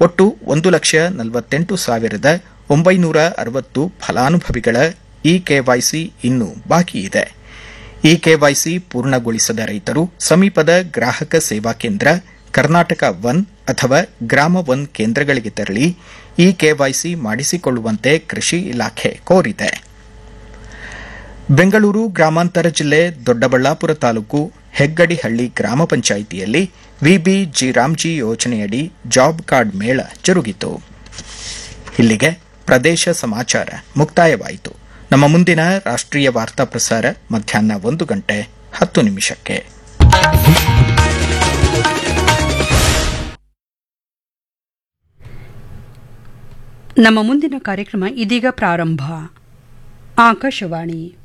ಒಟ್ಟು ಒಂದು ಲಕ್ಷ ನಲವತ್ತೆಂಟು ಸಾವಿರದ ಒಂಬೈನೂರ ಅರವತ್ತು ಫಲಾನುಭವಿಗಳ ಇ ಕೆವೈಸಿ ಇನ್ನೂ ಬಾಕಿ ಇದೆ ಇ ಕೆವೈಸಿ ಪೂರ್ಣಗೊಳಿಸದ ರೈತರು ಸಮೀಪದ ಗ್ರಾಹಕ ಸೇವಾ ಕೇಂದ್ರ ಕರ್ನಾಟಕ ಒನ್ ಅಥವಾ ಗ್ರಾಮ ಒನ್ ಕೇಂದ್ರಗಳಿಗೆ ತೆರಳಿ ಇ ಕೆವೈಸಿ ಮಾಡಿಸಿಕೊಳ್ಳುವಂತೆ ಕೃಷಿ ಇಲಾಖೆ ಕೋರಿದೆ ಬೆಂಗಳೂರು ಗ್ರಾಮಾಂತರ ಜಿಲ್ಲೆ ದೊಡ್ಡಬಳ್ಳಾಪುರ ತಾಲೂಕು ಹೆಗ್ಗಡಿಹಳ್ಳಿ ಗ್ರಾಮ ಪಂಚಾಯಿತಿಯಲ್ಲಿ ವಿಬಿ ಜಿರಾಮ್ಜಿ ಯೋಜನೆಯಡಿ ಜಾಬ್ ಕಾರ್ಡ್ ಮೇಳ ಜರುಗಿತು ಇಲ್ಲಿಗೆ ಪ್ರದೇಶ ಸಮಾಚಾರ ಮುಕ್ತಾಯವಾಯಿತು ನಮ್ಮ ಮುಂದಿನ ರಾಷ್ಟ್ರೀಯ ವಾರ್ತಾ ಪ್ರಸಾರ ಮಧ್ಯಾಹ್ನ ಒಂದು ಗಂಟೆ ಹತ್ತು ನಿಮಿಷಕ್ಕೆ ನಮ್ಮ ಮುಂದಿನ ಕಾರ್ಯಕ್ರಮ ಇದೀಗ ಪ್ರಾರಂಭ ಆಕಾಶವಾಣಿ